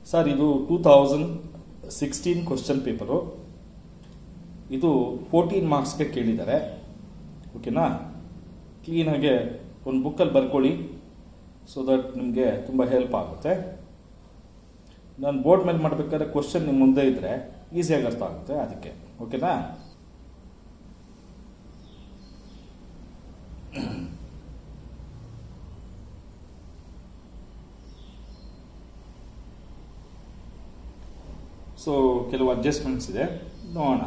sir ಇದು two thousand sixteen question paper ಇದು fourteen ಮಾರ್ಕ್ಸ್ಗೆ ಕೇಳಿದ್ದಾರೆ ಓಕೆನಾ ಕ್ಲೀನಾಗೆ ಒಂದು ಬುಕ್ಕಲ್ಲಿ ಬರ್ಕೊಳ್ಳಿ ಸೊ ದಟ್ ನಿಮಗೆ ತುಂಬ ಹೆಲ್ಪ್ ಆಗುತ್ತೆ ನಾನು ಬೋರ್ಡ್ ಮೇಲೆ ಮಾಡಬೇಕಾದ್ರೆ ಕ್ವಶನ್ ನಿಮ್ಮ ಮುಂದೆ ಇದ್ದರೆ ಈಸಿಯಾಗಿ ಅರ್ಥ ಆಗುತ್ತೆ ಅದಕ್ಕೆ ಓಕೆನಾ ಸೊ ಕೆಲವು ಅಡ್ಜಸ್ಟ್ಮೆಂಟ್ಸ್ ಇದೆ ನೋಡೋಣ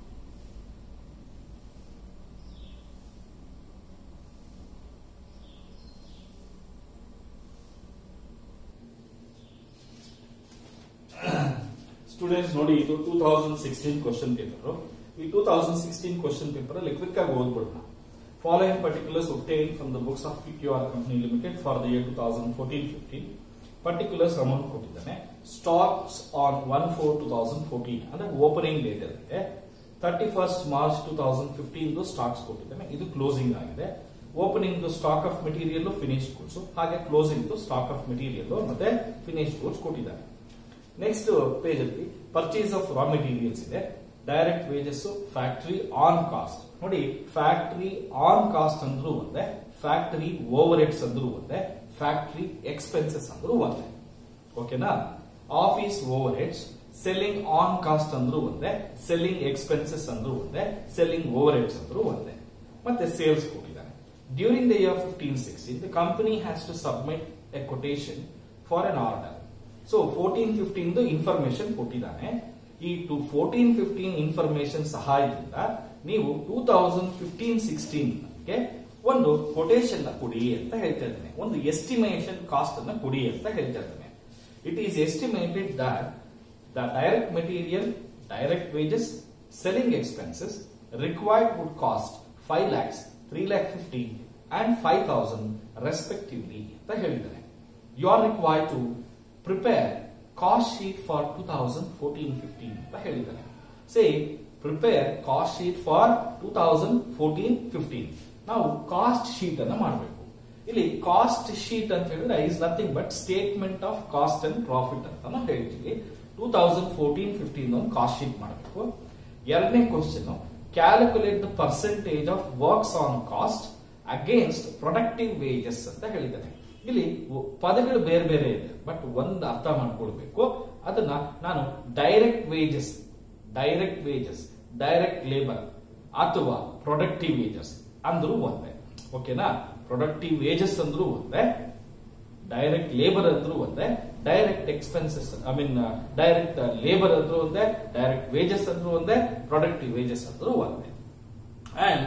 ಸ್ಟೂಡೆಂಟ್ಸ್ ನೋಡಿ ಇದು two thousand sixteen question paper ಈ two thousand sixteen question paper ಅಲ್ಲಿ ಕ್ವಿಕ್ ಆಗಿ ಓದ್ಬಿಡೋಣ following particulars obtained from the books of PQR Company Limited for the year 2014-15 particulars amount ಕೊಟ್ಟಿದ್ದಾನೆ stocks on one four two thousand fourteen ಅಂದ್ರೆ opening date ಇರುತ್ತೆ thirty first March two thousand fifteen stocks ಕೊಟ್ಟಿದ್ದಾನೆ ಇದು closing ಆಗಿದೆ opening stock of material finish goods ಹಾಗೆ closing stock of material ಮತ್ತೆ finish goods ಕೊಟ್ಟಿದ್ದಾನೆ next page ಅಲ್ಲಿ purchase of raw materials ಇದೆ direct wages factory on cost ನೋಡಿ factory on cost ಅಂದ್ರೂ ಒಂದೇ ಫ್ಯಾಕ್ಟರಿ ಓವರ್ ಹೆಡ್ಸ್ ಅಂದ್ರೂ ಒಂದೇ ಫ್ಯಾಕ್ಟರಿ ಎಕ್ಸ್ಪೆನ್ಸಸ್ ಅಂದ್ರೂ ಒಂದೇ ಓಕೆನಾ office overheads selling on cost ಅಂದ್ರೂ ಒಂದೇ ಸೆಲ್ಲಿಂಗ್ ಎಕ್ಸ್ಪೆನ್ಸಸ್ ಅಂದ್ರೂ ಒಂದೇ ಸೆಲ್ಲಿಂಗ್ ಓವರ್ ಹೆಡ್ಸ್ ಅಂದ್ರೂ ಒಂದೇ ಮತ್ತೆ ಸೇಲ್ಸ್ ಕೊಟ್ಟಿದ್ದಾನೆ during the year fifteen sixteen the company has to submit a quotation for an order so fourteen fifteen information ಕೊಟ್ಟಿದ್ದಾನೆ ಈ ಟು ಫೋರ್ಟೀನ್ ಫಿಫ್ಟೀನ್ ಇನ್ಫಾರ್ಮೇಶನ್ ಸಹಾಯದಿಂದ ನೀವು ಟೂ ತೌಸಂಡ್ ಫಿಫ್ಟೀನ್ ಸಿಕ್ಸ್ಟೀನ್ ಗೆ ಒಂದು ಕೊಟೇಶನ್ ನ ಕೊಡಿ ಅಂತ ಹೇಳ್ತಾ ಇದ್ದಾನೆ ಒಂದು ಎಸ್ಟಿಮೇಷನ್ ಕಾಸ್ಟ್ ಅನ್ನ ಕೊಡಿ ಅಂತ ಹೇಳ್ತಾ ಇದ್ದಾನೆ it is estimated that the direct material direct wages selling expenses required would cost five lakhs three lakh fifty and five thousand respectively ಅಂತ ಹೇಳಿದ್ದಾರೆ you are required to prepare cost sheet for two thousand fourteen fifteen ಅಂತ ಹೇಳಿದ್ದಾರೆ say prepare cost sheet for two thousand fourteen fifteen ನಾವು cost sheet ಅನ್ನ ಮಾಡಬೇಕು ಇಲ್ಲಿ cost sheet ಅಂತ ಹೇಳಿದ್ರೆ is nothing but statement of cost and profit ಅಂತ ನಾವು ಹೇಳ್ತೀವಿ ಟೂ ತೌಸಂಡ್ ಫೋರ್ಟೀನ್ ಫಿಫ್ಟೀನ್ ಒಂದು ಕಾಸ್ಟ್ ಶೀಟ್ ಮಾಡಬೇಕು ಎರಡನೇ question calculate the percentage of works on cost against productive wages ಅಂತ ಹೇಳಿದ್ದಾನೆ ಇಲ್ಲಿ ಪದಗಳು ಬೇರೆ ಬೇರೆ ಇದೆ ಬಟ್ ಒಂದು ಅರ್ಥ ಮಾಡ್ಕೊಳ್ಬೇಕು ಅದನ್ನ ನಾನು direct wages direct wages direct labour ಅಥವಾ ಪ್ರೊಡಕ್ಟಿವ್ ವೇಜಸ್ ಅಂದ್ರೂ ಒಂದೇ ಓಕೆನಾ ಪ್ರೊಡಕ್ಟಿವ್ ವೇಜಸ್ ಅಂದ್ರೂ ಒಂದೇ ಡೈರೆಕ್ಟ್ ಲೇಬರ್ ಅಂದ್ರೂ ಒಂದೇ direct expenses I mean direct labour ಅಂದ್ರೂ ಒಂದೇ ಡೈರೆಕ್ಟ್ ವೇಜಸ್ ಅಂದ್ರೂ ಒಂದೇ ಪ್ರೊಡಕ್ಟಿವ್ ವೇಜಸ್ ಅಂದ್ರೂ ಒಂದೇ and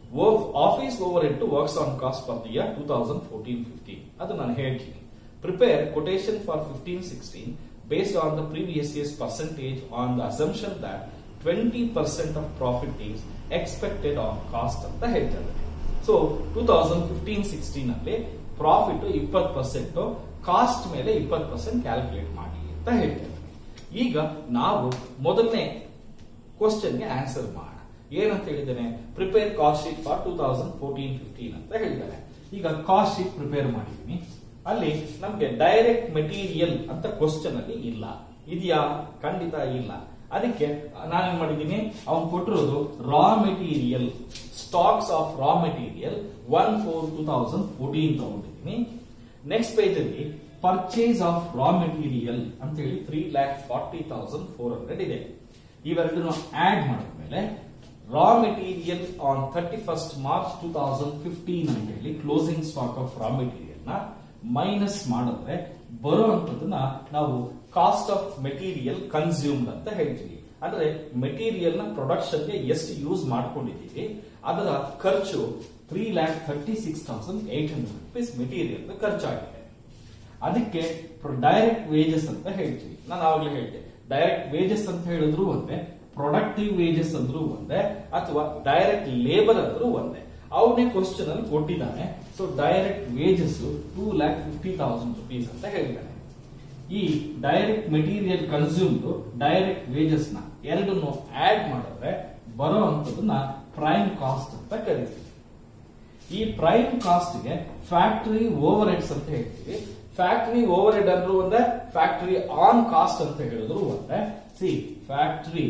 office overhead to works on cost for the year two thousand fourteen fifteen ಅದು ನಾನು ಹೇಳ್ತೀನಿ prepare quotation for fifteen sixteen based on the previous years percentage on the assumption that twenty percent of profit is expected on cost ಅಂತ ಹೇಳ್ತಾ ಇದ್ದಾರೆ so two thousand fifteen sixteen ಅಲ್ಲಿ profit ಇಪ್ಪತ್ತು percent cost ಮೇಲೆ ಇಪ್ಪತ್ತು percent calculate ಮಾಡಿ ಅಂತ ಹೇಳ್ತಾ ಇದ್ದಾರೆ ಈಗ ನಾವು ಮೊದಲನೇ ಕ್ವಶನ್ಗೆ ಆನ್ಸರ್ ಮಾಡೋಣ ಏನಂತ ಹೇಳಿದ್ದೇನೆ prepare cost sheet for two thousand fourteen fifteen ಅಂತ ಹೇಳಿದ್ದಾರೆ ಈಗ ಕಾಸ್ಟ್ ಶೀಟ್ ಪ್ರಿಪೇರ್ ಮಾಡಿದ್ದೀನಿ ಅಲ್ಲಿ ನಮ್ಗೆ ಡೈರೆಕ್ಟ್ ಮೆಟೀರಿಯಲ್ ಅಂತ ಕ್ವಶನ್ ಅಲ್ಲಿ ಇಲ್ಲ ಇದೆಯಾ ಖಂಡಿತ ಇಲ್ಲ ಅದಕ್ಕೆ ನಾನೇನ್ ಮಾಡಿದ್ದೀನಿ ಅವ್ನು ಕೊಟ್ಟಿರೋದು raw material stocks of raw material one four two thousand fourteen ತಗೊಂಡಿದ್ದೀನಿ ನೆಕ್ಸ್ಟ್ ಪೇಜ್ ಅಲ್ಲಿ ಪರ್ಚೇಸ್ ಆಫ್ ರಾ ಮೆಟೀರಿಯಲ್ ಅಂತ ಹೇಳಿ three lakh forty thousand four hundred ಇದೆ ಇವೆರಡನ್ನು ಆಡ್ ಮಾಡಿದ್ಮೇಲೆ raw material on thirty first March two thousand fifteen ಅಂತ ಹೇಳಿ closing stock of raw material ನ ಮೈನಸ್ ಮಾಡಿದ್ರೆ ಬರುವಂತದನ್ನ ನಾವು ಕಾಸ್ಟ್ ಆಫ್ ಮೆಟೀರಿಯಲ್ ಕನ್ಸ್ಯೂಮ್ಡ್ ಅಂತ ಹೇಳ್ತೀವಿ ಅಂದ್ರೆ ಮೆಟೀರಿಯಲ್ ನ ಪ್ರೊಡಕ್ಷನ್ ಗೆ ಎಷ್ಟು ಯೂಸ್ ಮಾಡ್ಕೊಂಡಿದ್ದೀವಿ ಅದರ ಖರ್ಚು three lakh thirty six thousand eight hundred rupees material ಖರ್ಚಾಗಿದೆ ಅದಕ್ಕೆ ಡೈರೆಕ್ಟ್ ವೇಜಸ್ ಅಂತ ಹೇಳ್ತೀವಿ ನಾನು ಆವಾಗಲೇ ಹೇಳಿದೆ ಡೈರೆಕ್ಟ್ ವೇಜಸ್ ಅಂತ ಹೇಳಿದ್ರು ಒಂದೇ ಪ್ರೊಡಕ್ಟಿವ್ ವೇಜಸ್ ಅಂದ್ರೂ ಒಂದೇ ಅಥವಾ ಡೈರೆಕ್ಟ್ ಲೇಬರ್ ಅಂದ್ರೂ ಒಂದೇ ಅವನೇ ಕ್ವಶನ್ ಅಲ್ಲಿ ಕೊಟ್ಟಿದ್ದಾನೆ so direct wages two lakh fifty thousand rupees ಅಂತ ಹೇಳಿದ್ದಾನೆ ಈ direct material consumed direct wages ನ ಎರಡನ್ನು ಆಡ್ ಮಾಡಿದ್ರೆ ಬರೋ ಅಂತದನ್ನ ಪ್ರೈಮ್ ಕಾಸ್ಟ್ ಅಂತ ಕರಿತೀವಿ ಈ ಪ್ರೈಮ್ ಕಾಸ್ಟ್ ಗೆ ಫ್ಯಾಕ್ಟರಿ ಓವರ್ ಹೆಡ್ಸ್ ಅಂತ ಹೇಳ್ತೀವಿ ಫ್ಯಾಕ್ಟರಿ ಓವರ್ ಹೆಡ್ ಅಂದ್ರೂ ಒಂದೇ ಫ್ಯಾಕ್ಟರಿ ಆನ್ ಕಾಸ್ಟ್ ಅಂತ ಹೇಳಿದ್ರು ಒಂದೇ ಸಿ ಫ್ಯಾಕ್ಟರಿ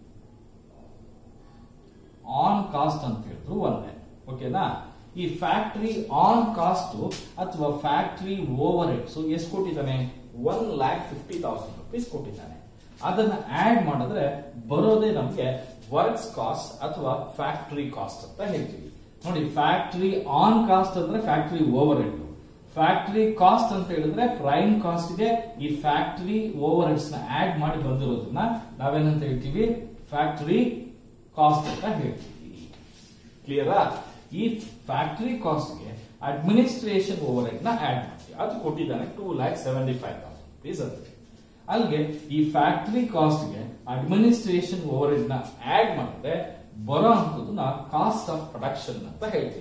ಆನ್ ಕಾಸ್ಟ್ ಅಂತ ಹೇಳಿದ್ರು ಒಂದೇ ಓಕೆನಾ ಈ ಫ್ಯಾಕ್ಟರಿ ಆನ್ ಕಾಸ್ಟ್ ಅಥವಾ ಫ್ಯಾಕ್ಟರಿ ಓವರ್ ಹೆಡ್ಸ್ ಎಷ್ಟು ಕೊಟ್ಟಿದ್ದಾನೆ one lakh fifty thousand rupees ಕೊಟ್ಟಿದ್ದಾನೆ ಅದನ್ನ ಆಡ್ ಮಾಡಿದ್ರೆ ಬರೋದೇ ನಮಗೆ ವರ್ಕ್ಸ್ ಕಾಸ್ಟ್ ಅಥವಾ ಫ್ಯಾಕ್ಟರಿ ಕಾಸ್ಟ್ ಅಂತ ಹೇಳ್ತೀವಿ ನೋಡಿ ಫ್ಯಾಕ್ಟರಿ ಆನ್ ಕಾಸ್ಟ್ ಅಂದ್ರೆ factory overhead factory cost ಅಂತ ಹೇಳಿದ್ರೆ ಪ್ರೈಮ್ ಕಾಸ್ಟ್ ಗೆ ಈ ಫ್ಯಾಕ್ಟರಿ ಓವರ್ ಹೆಡ್ಸ್ ನ ಆಡ್ ಮಾಡಿ ಬಂದಿರೋದನ್ನ ನಾವೇನಂತ ಹೇಳ್ತೀವಿ ಫ್ಯಾಕ್ಟರಿ ಕಾಸ್ಟ್ ಅಂತ ಹೇಳ್ತೀವಿ ಕ್ಲಿಯರಾ ಈ ಫ್ಯಾಕ್ಟರಿ ಕಾಸ್ಟ್ ಗೆ ಅಡ್ಮಿನಿಸ್ಟ್ರೇಷನ್ ಓವರ್ ಹೆಡ್ ನ ಆಡ್ ಮಾಡ್ತೀವಿ ಅದು ಕೊಟ್ಟಿದ್ದಾನೆ two lakh seventy five thousand rupees ಅಂತ ಅಲ್ಲಿಗೆ ಈ ಫ್ಯಾಕ್ಟರಿ ಕಾಸ್ಟ್ ಗೆ ಅಡ್ಮಿನಿಸ್ಟ್ರೇಷನ್ ಓವರ್ ಹೆಡ್ ನ ಆಡ್ ಮಾಡಿದ್ರೆ ಬರೋ ಅಂತದನ್ನ ಕಾಸ್ಟ್ ಆಫ್ ಪ್ರೊಡಕ್ಷನ್ ಅಂತ ಹೇಳ್ತೀವಿ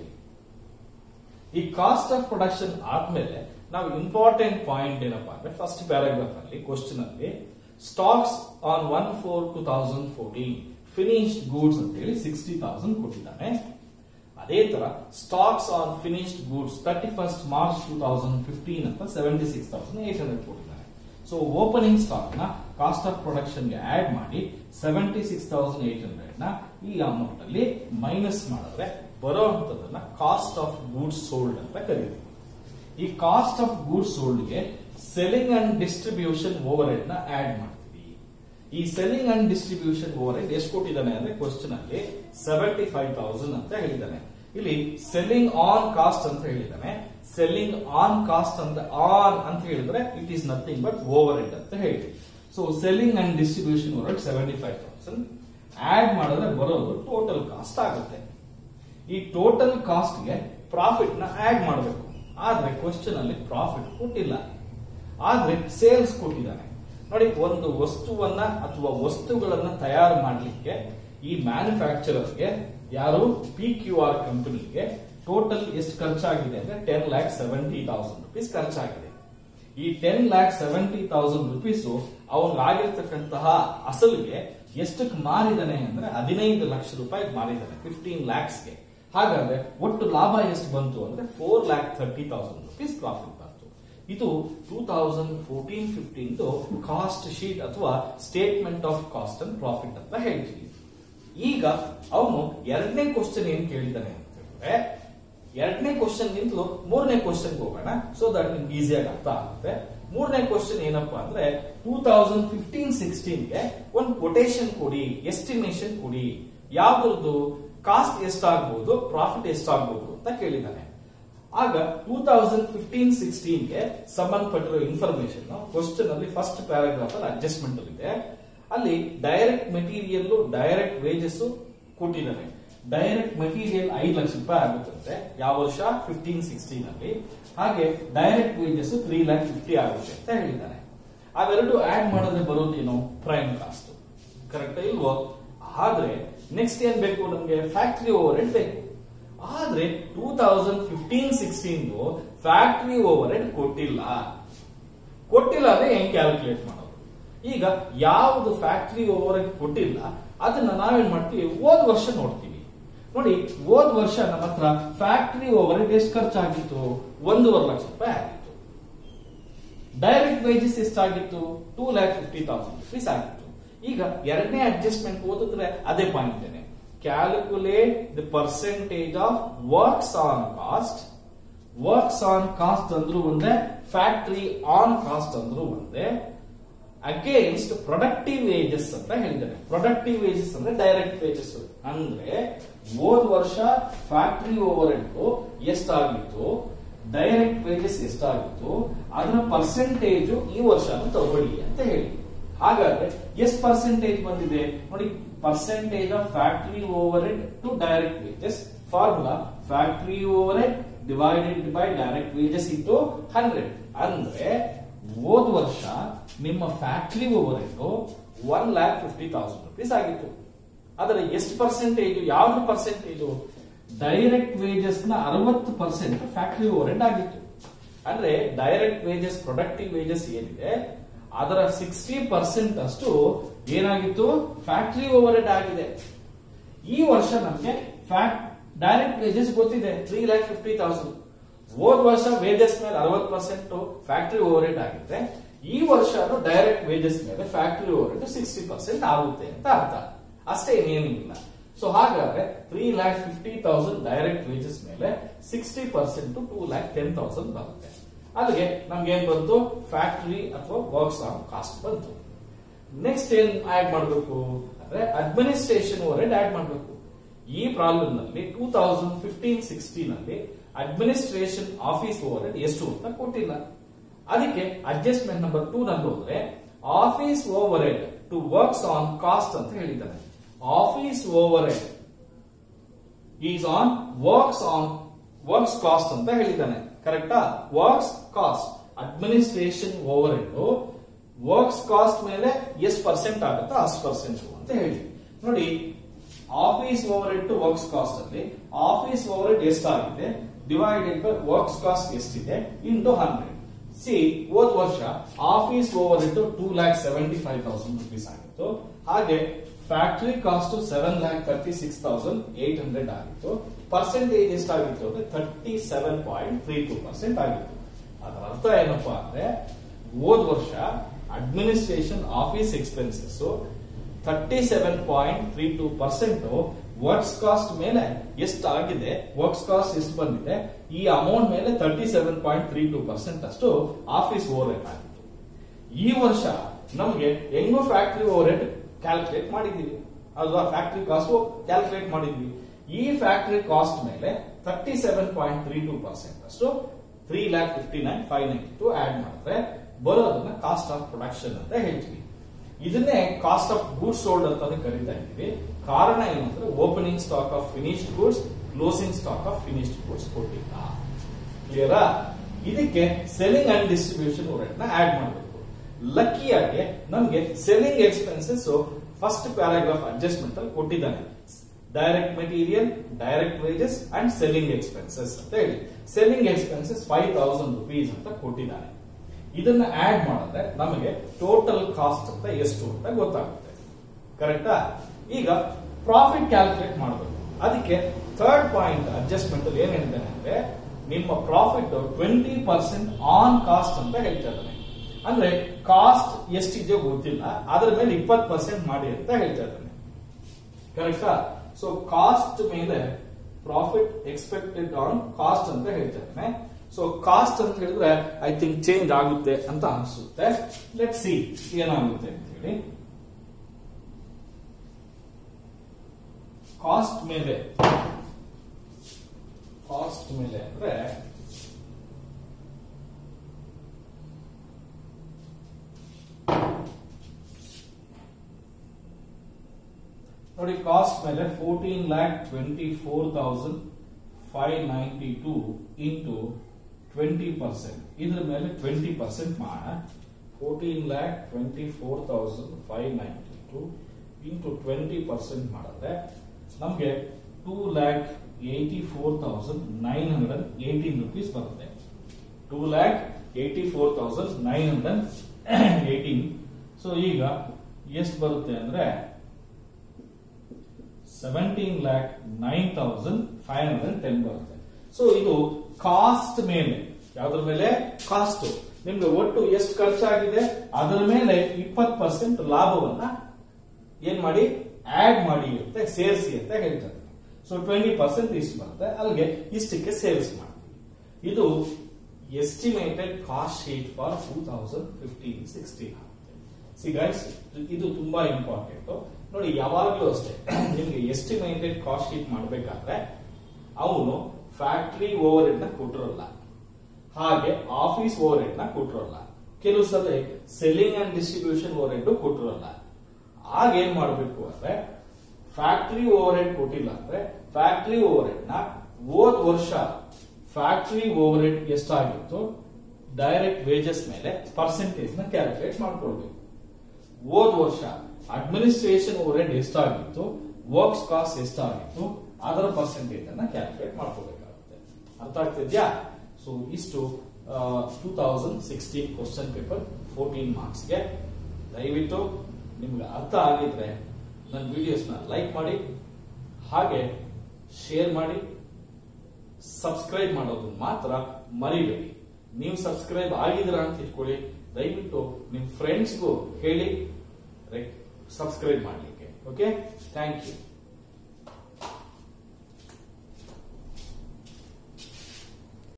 ಈ ಕಾಸ್ಟ್ ಆಫ್ ಪ್ರೊಡಕ್ಷನ್ ಆದ್ಮೇಲೆ ನಾವು ಇಂಪಾರ್ಟೆಂಟ್ ಪಾಯಿಂಟ್ ಏನಪ್ಪಾ ಅಂದ್ರೆ ಫಸ್ಟ್ ಪ್ಯಾರಾಗ್ರಾಫ್ ಅಲ್ಲಿ ಕ್ವಶನ್ ಅಲ್ಲಿ stocks on one four two thousand fourteen finished goods ಅಂತ ಹೇಳಿ ಸಿಕ್ಸ್ಟಿ ತೌಸಂಡ್ ಕೊಟ್ಟಿದ್ದಾನೆ ಅದೇ ತರ stocks on finished goods thirty first March two thousand fifteen ಅಂತ seventy six thousand eight hundred ಕೊಟ್ಟಿದ್ದಾನೆ ಸೊ ಓಪನಿಂಗ್ ಸ್ಟಾಕ್ ನ ಕಾಸ್ಟ್ ಆಫ್ ಪ್ರೊಡಕ್ಷನ್ ಗೆ add ಮಾಡಿ seventy six thousand eight hundred ನ ಈ ಅಮೌಂಟ್ ಅಲ್ಲಿ ಮೈನಸ್ ಮಾಡಿದ್ರೆ ಬರೋ ಅಂತದನ್ನ ಕಾಸ್ಟ್ ಆಫ್ ಗೂಡ್ಸ್ ಸೋಲ್ಡ್ ಅಂತ ಕರೀತೀವಿ ಈ ಕಾಸ್ಟ್ ಆಫ್ ಗೂಡ್ಸ್ ಸೋಲ್ಡ್ ಗೆ selling and distribution overhead ನ ಆಡ್ ಮಾಡ್ತೀವಿ ಈ selling and distribution overhead ಎಷ್ಟು ಕೊಟ್ಟಿದ್ದಾನೆ ಅಂದ್ರೆ ಕ್ವಶನ್ ಅಲ್ಲಿ ಸೆವೆಂಟಿ ಫೈವ್ ತೌಸಂಡ್ ಅಂತ ಹೇಳಿದ್ದಾನೆ ಇಲ್ಲಿ ಸೆಲ್ಲಿಂಗ್ ಆನ್ ಕಾಸ್ಟ್ ಅಂತ ಹೇಳಿದ್ದಾನೆ ಸೆಲ್ಲಿಂಗ್ ಆನ್ ಕಾಸ್ಟ್ ಅಂತ ಆನ್ ಅಂತ ಹೇಳಿದ್ರೆ it is nothing but overhead ಅಂತ ಹೇಳಿ so selling and distribution overhead seventy five thousand add ಮಾಡಿದ್ರೆ ಬರೋದು ಟೋಟಲ್ ಕಾಸ್ಟ್ ಆಗುತ್ತೆ ಈ ಟೋಟಲ್ ಕಾಸ್ಟ್ ಗೆ ಪ್ರಾಫಿಟ್ ನ ಆಡ್ ಮಾಡಬೇಕು ಆದ್ರೆ ಕ್ವಶನ್ ಅಲ್ಲಿ ಪ್ರಾಫಿಟ್ ಕೊಟ್ಟಿಲ್ಲ ಆದ್ರೆ ಸೇಲ್ಸ್ ಕೊಟ್ಟಿದ್ದಾನೆ ನೋಡಿ ಒಂದು ವಸ್ತುವನ್ನ ಅಥವಾ ವಸ್ತುಗಳನ್ನ ತಯಾರು ಮಾಡಲಿಕ್ಕೆ ಈ ಮ್ಯಾನುಫ್ಯಾಕ್ಚರರ್ಗೆ ಯಾರು ಪಿ ಕ್ಯೂ ಆರ್ ಕಂಪನಿಗೆ ಟೋಟಲ್ ಎಷ್ಟು ಖರ್ಚಾಗಿದೆ ಅಂದ್ರೆ ten lakh seventy thousand rupees ಖರ್ಚಾಗಿದೆ ಈ ten lakh seventy thousand rupees ಅವನಿಗಾಗಿರ್ತಕ್ಕಂತಹ ಅಸಲಿಗೆ ಎಷ್ಟಕ್ಕೆ ಮಾರಿದಾನೆ ಅಂದ್ರೆ ಹದಿನೈದು ಲಕ್ಷ ರೂಪಾಯಿ ಮಾರಿದಾನೆ ಫಿಫ್ಟೀನ್ ಲ್ಯಾಕ್ಸ್ಗೆ ಹಾಗಾದ್ರೆ ಒಟ್ಟು ಲಾಭ ಎಷ್ಟು ಬಂತು ಅಂದ್ರೆ four lakh thirty thousand rupees profit ಬಂತು ಇದು two thousand fourteen fifteen cost sheet ಅಥವಾ statement of cost and profit ಅಂತ ಹೇಳ್ತೀವಿ ಈಗ ಅವನು ಎರಡನೇ ಕ್ವಶನ್ ಏನ್ ಕೇಳಿದ್ದಾನೆ ಅಂತ ಹೇಳಿದ್ರೆ ಎರಡನೇ ಕ್ವಶನ್ ನಿಂತಲೂ ಮೂರನೇ ಕ್ವಶನ್ ಹೋಗೋಣ ಸೊ ದಟ್ ನಿಮ್ಗೆ ಈಸಿಯಾಗಿ ಅರ್ಥ ಆಗುತ್ತೆ ಮೂರನೇ ಕ್ವಶನ್ ಏನಪ್ಪಾ ಅಂದ್ರೆ ಟೂ ತೌಸಂಡ್ ಫಿಫ್ಟೀನ್ ಸಿಕ್ಸ್ಟೀನ್ಗೆ ಒಂದು ಕೊಟೇಶನ್ ಕೊಡಿ ಎಸ್ಟಿಮೇಶನ್ ಕೊಡಿ ಯಾವ್ದು ಕಾಸ್ಟ್ ಎಷ್ಟಾಗ್ಬೋದು ಪ್ರಾಫಿಟ್ ಎಷ್ಟಾಗ್ಬೋದು ಅಂತ ಕೇಳಿದ್ದಾನೆ ಆಗ ಟೂ ತೌಸಂಡ್ ಫಿಫ್ಟೀನ್ ಸಿಕ್ಸ್ಟೀನ್ಗೆ ಸಂಬಂಧಪಟ್ಟಿರೋ ಇನ್ಫಾರ್ಮೇಶನ್ ಕ್ವಶನ್ ಅಲ್ಲಿ ಫಸ್ಟ್ ಪ್ಯಾರಾಗ್ರಾಫ್ ಅಲ್ಲಿ ಅಡ್ಜಸ್ಟ್ಮೆಂಟ್ ಇದೆ ಅಲ್ಲಿ ಡೈರೆಕ್ಟ್ ಮೆಟೀರಿಯಲ್ ಡೈರೆಕ್ಟ್ ವೇಜಸ್ ಕೊಟ್ಟಿದ್ದಾನೆ ಡೈರೆಕ್ಟ್ ಮೆಟೀರಿಯಲ್ ಐದು ಲಕ್ಷ ರೂಪಾಯಿ ಆಗುತ್ತಂತೆ ಯಾವ ವರ್ಷ ಫಿಫ್ಟೀನ್ ಸಿಕ್ಸ್ಟೀನ್ ಅಲ್ಲಿ ಹಾಗೆ direct wages three lakh fifty ಆಗುತ್ತೆ ಅಂತ ಹೇಳಿದ್ದಾನೆ ಅವೆರಡು ಆಡ್ ಮಾಡಿದ್ರೆ ಬರೋದೇನು ಪ್ರೈಮ್ ಕಾಸ್ಟ್ ಕರೆಕ್ಟ್ ಇಲ್ವೋ ಆದ್ರೆ ನೆಕ್ಸ್ಟ್ ಏನ್ ಬೇಕು ನಮ್ಗೆ ಫ್ಯಾಕ್ಟರಿ ಓವರ್ ಹೆಡ್ ಬೇಕು ಆದ್ರೆ two thousand fifteen sixteen factory overhead ಕೊಟ್ಟಿಲ್ಲ ಕೊಟ್ಟಿಲ್ಲ ಅಂದ್ರೆ ಹೆಂಗ್ ಕ್ಯಾಲ್ಕುಲೇಟ್ ಮಾಡೋದು ಈಗ ಯಾವುದು ಫ್ಯಾಕ್ಟರಿ ಓವರ್ ಹೆಡ್ ಕೊಟ್ಟಿಲ್ಲ ಅದನ್ನ ನಾವೇನ್ ಮಾಡ್ತೀವಿ ಹೋದ್ ವರ್ಷ ನೋಡ್ತೀವಿ ನೋಡಿ ಹೋದ್ ವರ್ಷ ನಮ್ಮ ಹತ್ರ ಫ್ಯಾಕ್ಟರಿ ಓವರ್ ಹೆಡ್ ಎಷ್ಟು ಖರ್ಚಾಗಿತ್ತು ಒಂದೂವರೆ ಲಕ್ಷ ರೂಪಾಯಿ ಆಗಿತ್ತು ಡೈರೆಕ್ಟ್ ವೇಜಸ್ ಎಷ್ಟಾಗಿತ್ತು two lakh fifty thousand rupees ಆಗಿತ್ತು ಈಗ ಎರಡನೇ ಅಡ್ಜಸ್ಟ್ಮೆಂಟ್ ಓದಿದ್ರೆ ಅದೇ ಪಾಯಿಂಟ್ ಇದೆ calculate the percentage of works on cost works on cost ಅಂದ್ರೂ ಒಂದೇ ಫ್ಯಾಕ್ಟರಿ ಆನ್ ಕಾಸ್ಟ್ ಅಂದ್ರೂ ಒಂದೇ ಅಗೇನ್ಸ್ಟ್ ಪ್ರೊಡಕ್ಟಿವ್ ವೇಜಸ್ ಅಂತ ಹೇಳಿದ್ದಾರೆ ಪ್ರೊಡಕ್ಟಿವ್ ವೇಜಸ್ ಅಂದ್ರೆ ಡೈರೆಕ್ಟ್ ವೇಜಸ್ ಅಂದ್ರೆ ಹೋದ್ ವರ್ಷ ಫ್ಯಾಕ್ಟರಿ ಓವರ್ ಹೆಡ್ ಎಷ್ಟಾಗಿತ್ತು ಡೈರೆಕ್ಟ್ ವೇಜಸ್ ಎಷ್ಟಾಗಿತ್ತು ಅದರ ಪರ್ಸೆಂಟೇಜ್ ಈ ವರ್ಷ ತಗೊಳ್ಳಿ ಅಂತ ಹೇಳಿ ಹಾಗಾದ್ರೆ ಎಷ್ಟು ಪರ್ಸೆಂಟೇಜ್ ಬಂದಿದೆ ನೋಡಿ percentage of factory overhead to direct wages formula factory overhead divided by direct wages into hundred ಅಂದ್ರೆ ಹೋದ್ ವರ್ಷ ನಿಮ್ಮ factory overhead one lakh fifty thousand rupees ಆಗಿತ್ತು ಅದರ ಎಷ್ಟು ಪರ್ಸೆಂಟೇಜ್ ಯಾವ್ದು ಪರ್ಸೆಂಟೇಜ್ ಡೈರೆಕ್ಟ್ ವೇಜಸ್ ನ ಅರವತ್ತು ಪರ್ಸೆಂಟ್ ಫ್ಯಾಕ್ಟರಿ ಓವರ್ ಹೆಡ್ ಆಗಿತ್ತು ಅಂದ್ರೆ ಡೈರೆಕ್ಟ್ ವೇಜಸ್ ಪ್ರೊಡಕ್ಟಿವ್ ವೇಜಸ್ ಏನಿದೆ ಅದರ ಸಿಕ್ಸ್ಟಿ ಪರ್ಸೆಂಟ್ ಅಷ್ಟು ಏನಾಗಿತ್ತು ಫ್ಯಾಕ್ಟರಿ ಓವರ್ ಹೆಡ್ ಆಗಿದೆ ಈ ವರ್ಷ ನಮಗೆ ಫ್ಯಾಕ್ಟ್ ಡೈರೆಕ್ಟ್ ವೇಜಸ್ ಗೊತ್ತಿದೆ ತ್ರೀ ಲ್ಯಾಕ್ ಫಿಫ್ಟಿ ತೌಸಂಡ್ ಹೋದ ವರ್ಷ ವೇಜಸ್ ಮೇಲೆ ಅರವತ್ತು ಪರ್ಸೆಂಟ್ ಫ್ಯಾಕ್ಟರಿ ಓವರ್ ಹೆಡ್ ಆಗಿದ್ರೆ ಈ ವರ್ಷ ಡೈರೆಕ್ಟ್ ವೇಜಸ್ ಮೇಲೆ factory overhead sixty percent ಆಗುತ್ತೆ ಅಂತ ಅರ್ಥ ಅಷ್ಟೇ ಇನ್ನೇನಿಲ್ಲ ಸೊ ಹಾಗಾದ್ರೆ three lakh fifty thousand direct wages ಮೇಲೆ sixty percent two lakh ten thousand ಬರುತ್ತೆ ಅಲ್ಲಿಗೆ ನಮ್ಗೆ ಏನ್ ಬಂತು ಫ್ಯಾಕ್ಟರಿ ಅಥವಾ ವರ್ಕ್ಸ್ ಆನ್ ಕಾಸ್ಟ್ ಬಂತು ನೆಕ್ಸ್ಟ್ ಏನ್ ಆಡ್ ಮಾಡಬೇಕು ಅಂದ್ರೆ ಅಡ್ಮಿನಿಸ್ಟ್ರೇಷನ್ ಓವರ್ ಹೆಡ್ ಆಡ್ ಮಾಡಬೇಕು ಈ ಪ್ರಾಬ್ಲಮ್ ನಲ್ಲಿ ಟೂ ತೌಸಂಡ್ ಫಿಫ್ಟೀನ್ ಸಿಕ್ಸ್ಟೀನ್ ಅಲ್ಲಿ ಅಡ್ಮಿನಿಸ್ಟ್ರೇಷನ್ ಆಫೀಸ್ ಓವರ್ ಹೆಡ್ ಎಷ್ಟು ಅಂತ ಕೊಟ್ಟಿಲ್ಲ ಅದಕ್ಕೆ ಅಡ್ಜಸ್ಟ್ಮೆಂಟ್ ನಂಬರ್ ಟೂ ನಲ್ಲಿ ಹೋದ್ರೆ office overhead to works on cost ಅಂತ ಹೇಳಿದ್ದಾನೆ office overhead is on works on works cost ಅಂತ ಹೇಳಿದ್ದಾನೆ ಕರೆಕ್ಟಾ works cost administration overhead works cost ಮೇಲೆ ಎಷ್ಟು ಪರ್ಸೆಂಟ್ ಆಗುತ್ತೋ ಅಷ್ಟು ಪರ್ಸೆಂಟ್ ಅಂತ ಹೇಳಿ ನೋಡಿ office overhead to works cost ಅಲ್ಲಿ ಆಫೀಸ್ ಓವರ್ ಹೆಡ್ ಎಷ್ಟಾಗಿದೆ ಡಿವೈಡೆಡ್ ಬೈ ವರ್ಕ್ಸ್ ಕಾಸ್ಟ್ ಎಷ್ಟಿದೆ ಇಂಟು ಹಂಡ್ರೆಡ್ ಸಿ ಹೋದ್ ವರ್ಷ office overhead two lakh seventy five thousand rupees ಆಗಿತ್ತು ಹಾಗೆ factory cost seven lakh thirty six thousand eight hundred ಆಗಿತ್ತು percentage ಎಷ್ಟಾಗಿತ್ತು ಅಂದ್ರೆ thirty seven point three two percent ಆಗಿತ್ತು ಅದರ ಅರ್ಥ ಏನಪ್ಪಾ ಅಂದ್ರೆ ಹೋದ್ ವರ್ಷ administration office expenses thirty seven point three two percent works cost ಮೇಲೆ ಎಷ್ಟು ಆಗಿದೆ ವರ್ಕ್ಸ್ ಕಾಸ್ಟ್ ಎಷ್ಟು ಬಂದಿದೆ ಈ ಅಮೌಂಟ್ ಮೇಲೆ thirty seven point three two percent ಅಷ್ಟು ಆಫೀಸ್ ಓವರ್ ಹೆಡ್ ಆಗಿತ್ತು ಈ ವರ್ಷ ನಮಗೆ ಹೆಂಗೋ ಫ್ಯಾಕ್ಟರಿ ಓವರ್ ಹೆಡ್ ಕ್ಯಾಲ್ಕುಲೇಟ್ ಮಾಡಿದೀವಿ ಅಲ್ವಾ ಫ್ಯಾಕ್ಟರಿ ಕಾಸ್ಟ್ ಕ್ಯಾಲ್ಕುಲೇಟ್ ಮಾಡಿದ್ವಿ ಈ ಫ್ಯಾಕ್ಟರಿ ಕಾಸ್ಟ್ ಮೇಲೆ thirty seven point three two percent ಅಷ್ಟು three lakh fifty nine five ninety two add ಮಾಡಿದ್ರೆ ಬರೋದನ್ನ ಕಾಸ್ಟ್ ಆಫ್ ಪ್ರೊಡಕ್ಷನ್ ಅಂತ ಹೇಳ್ತೀವಿ ಇದನ್ನೇ ಕಾಸ್ಟ್ ಆಫ್ ಗೂಡ್ಸ್ ಸೋಲ್ಡ್ ಅಂತಾನೆ ಕರಿತಾ ಇದ್ದೀವಿ ಕಾರಣ ಏನು ಅಂದ್ರೆ opening stock of finished goods closing stock of finished goods ಕೊಟ್ಟಿಲ್ಲ ಕ್ಲಿಯರಾ ಇದಕ್ಕೆ ಸೆಲ್ಲಿಂಗ್ ಅಂಡ್ ಡಿಸ್ಟ್ರಿಬ್ಯೂಷನ್ ಓವರ್ಹೆಡ್ ನ ಆಡ್ ಮಾಡಬೇಕು ಲಕ್ಕಿಯಾಗಿ ನಮ್ಗೆ selling expenses first paragraph adjustment ಅಲ್ಲಿ ಕೊಟ್ಟಿದ್ದಾನೆ direct material direct wages and selling expenses ಅಂತ ಹೇಳಿ selling expenses five thousand rupees ಅಂತ ಕೊಟ್ಟಿದ್ದಾನೆ ಇದನ್ನ ಆಡ್ ಮಾಡಿದ್ರೆ ನಮಗೆ ಟೋಟಲ್ ಕಾಸ್ಟ್ ಅಂತ ಎಷ್ಟು ಅಂತ ಗೊತ್ತಾಗುತ್ತೆ ಕರೆಕ್ಟಾ ಈಗ ಪ್ರಾಫಿಟ್ ಕ್ಯಾಲ್ಕುಲೇಟ್ ಮಾಡಬೇಕು ಅದಕ್ಕೆ ಥರ್ಡ್ ಪಾಯಿಂಟ್ ಅಡ್ಜಸ್ಟ್ಮೆಂಟ್ ಅಲ್ಲಿ ಏನ್ ಹೇಳ್ತಾನೆ ಅಂದ್ರೆ ನಿಮ್ಮ profit twenty percent on cost ಅಂತ ಹೇಳ್ತಾ ಇದ್ದಾನೆ ಅಂದ್ರೆ ಕಾಸ್ಟ್ ಎಷ್ಟಿದೆಯೋ ಗೊತ್ತಿಲ್ಲ ಅದರ ಮೇಲೆ ಇಪ್ಪತ್ತು ಪರ್ಸೆಂಟ್ ಮಾಡಿ ಅಂತ ಹೇಳ್ತಾ ಇದ್ದಾನೆ ಕರೆಕ್ಟಾ ಸೊ ಕಾಸ್ಟ್ ಮೇಲೆ ಪ್ರಾಫಿಟ್ ಎಕ್ಸ್ಪೆಕ್ಟೆಡ್ ಆನ್ ಕಾಸ್ಟ್ ಅಂತ ಹೇಳ್ತಾ ಇದ್ದಾನೆ ಸೊ ಕಾಸ್ಟ್ ಅಂತ ಹೇಳಿದ್ರೆ ಐ ಥಿಂಕ್ ಚೇಂಜ್ ಆಗುತ್ತೆ ಅಂತ ಅನಿಸುತ್ತೆ ಲೆಟ್ ಸಿ ಏನಾಗುತ್ತೆ ಅಂತ ಹೇಳಿ ಕಾಸ್ಟ್ ಮೇಲೆ ಕಾಸ್ಟ್ ಮೇಲೆ ಅಂದ್ರೆ ನೋಡಿ ಕಾಸ್ಟ್ ಮೇಲೆ fourteen lakh twenty four thousand five ninety two into twenty percent ಇದ್ರ ಮೇಲೆ ಟ್ವೆಂಟಿ ಪರ್ಸೆಂಟ್ ಮಾಡೋಣ fourteen lakh twenty four thousand five ninety two into twenty percent ಮಾಡಿದ್ರೆ ನಮಗೆ two lakh eighty four thousand nine hundred eighteen rupees ಬರುತ್ತೆ two lakh eighty four thousand nine hundred eighteen so ಈಗ ಎಷ್ಟು ಬರುತ್ತೆ ಅಂದ್ರೆ seventeen lakh nine thousand five hundred ten ಬರುತ್ತೆ so ಇದು cost ಮೇಲೆ ಯಾವ್ದ್ರ ಮೇಲೆ ಕಾಸ್ಟ್ ನಿಮ್ಗೆ ಒಟ್ಟು ಎಷ್ಟು ಖರ್ಚಾಗಿದೆ ಅದರ ಮೇಲೆ ಇಪ್ಪತ್ತು ಪರ್ಸೆಂಟ್ ಲಾಭವನ್ನ ಏನ್ ಮಾಡಿ ಆಡ್ ಮಾಡಿ ಅಂತ ಸೇರಿಸಿ ಅಂತ ಹೇಳ್ತಾರೆ ಸೊ ಟ್ವೆಂಟಿ ಪರ್ಸೆಂಟ್ ಇಷ್ಟು ಬರುತ್ತೆ ಅಲ್ಲಿಗೆ ಇಷ್ಟಕ್ಕೆ ಸೇಲ್ಸ್ ಮಾಡ್ತೀವಿ ಇದು estimated cost sheet for two thousand fifteen sixteen see guys ಇದು ತುಂಬಾ ಇಂಪಾರ್ಟೆಂಟ್ ನೋಡಿ ಯಾವಾಗಲೂ ಅಷ್ಟೇ ನಿಮ್ಗೆ ಎಸ್ಟಿಮೇಟೆಡ್ ಕಾಸ್ಟ್ ಶೀಟ್ ಮಾಡಬೇಕಾದ್ರೆ ಅವನು ಫ್ಯಾಕ್ಟರಿ ಓವರ್ ಹೆಡ್ ನ ಕೊಟ್ಟಿರಲ್ಲ ಹಾಗೆ ಆಫೀಸ್ ಓವರ್ ಹೆಡ್ ನ ಕೊಟ್ಟಿರಲ್ಲ ಕೆಲವು ಸಲ selling and distribution overhead ಕೊಟ್ಟಿರಲ್ಲ ಆಗ ಏನ್ ಮಾಡಬೇಕು ಅಂದ್ರೆ ಫ್ಯಾಕ್ಟರಿ ಓವರ್ ಹೆಡ್ ಕೊಟ್ಟಿಲ್ಲ ಅಂದ್ರೆ ಫ್ಯಾಕ್ಟರಿ ಓವರ್ ಹೆಡ್ ನ ಹೋದ್ ವರ್ಷ ಫ್ಯಾಕ್ಟರಿ ಓವರ್ ಹೆಡ್ ಎಷ್ಟಾಗಿತ್ತು ಡೈರೆಕ್ಟ್ ವೇಜಸ್ ಮೇಲೆ ಪರ್ಸೆಂಟೇಜ್ ನ ಕ್ಯಾಲ್ಕುಲೇಟ್ ಮಾಡ್ಕೊಳ್ಬೇಕು ಹೋದ್ ವರ್ಷ ಅಡ್ಮಿನಿಸ್ಟ್ರೇಷನ್ ಓವರ್ ಹೆಡ್ ಎಷ್ಟಾಗಿತ್ತು ವರ್ಕ್ಸ್ ಕಾಸ್ಟ್ ಎಷ್ಟಾಗಿತ್ತು ಅದರ ಪರ್ಸೆಂಟೇಜ್ ಅನ್ನ ಕ್ಯಾಲ್ಕುಲೇಟ್ ಮಾಡ್ಕೋಬೇಕಾಗುತ್ತೆ ಅರ್ಥ ಆಗ್ತಿದ್ಯಾ ಸೊ ಇಷ್ಟು two thousand sixteen question paper fourteen ಮಾರ್ಕ್ಸ್ಗೆ ದಯವಿಟ್ಟು ನಿಮ್ಗೆ ಅರ್ಥ ಆಗಿದ್ರೆ ನನ್ನ ವಿಡಿಯೋಸ್ನ ಲೈಕ್ ಮಾಡಿ ಹಾಗೆ ಶೇರ್ ಮಾಡಿ ಸಬ್ಸ್ಕ್ರೈಬ್ ಮಾಡೋದನ್ನ ಮಾತ್ರ ಮರಿಬೇಡಿ ನೀವು ಸಬ್ಸ್ಕ್ರೈಬ್ ಆಗಿದ್ದೀರಾ ಅಂತ ಇಟ್ಕೊಳ್ಳಿ ದಯವಿಟ್ಟು ನಿಮ್ ಫ್ರೆಂಡ್ಸ್ಗೂ ಹೇಳಿ ಸಬ್ಸ್ಕ್ರೈಬ್ ಮಾಡ್ಲಿಕ್ಕೆ ಓಕೆ ಥ್ಯಾಂಕ್ ಯು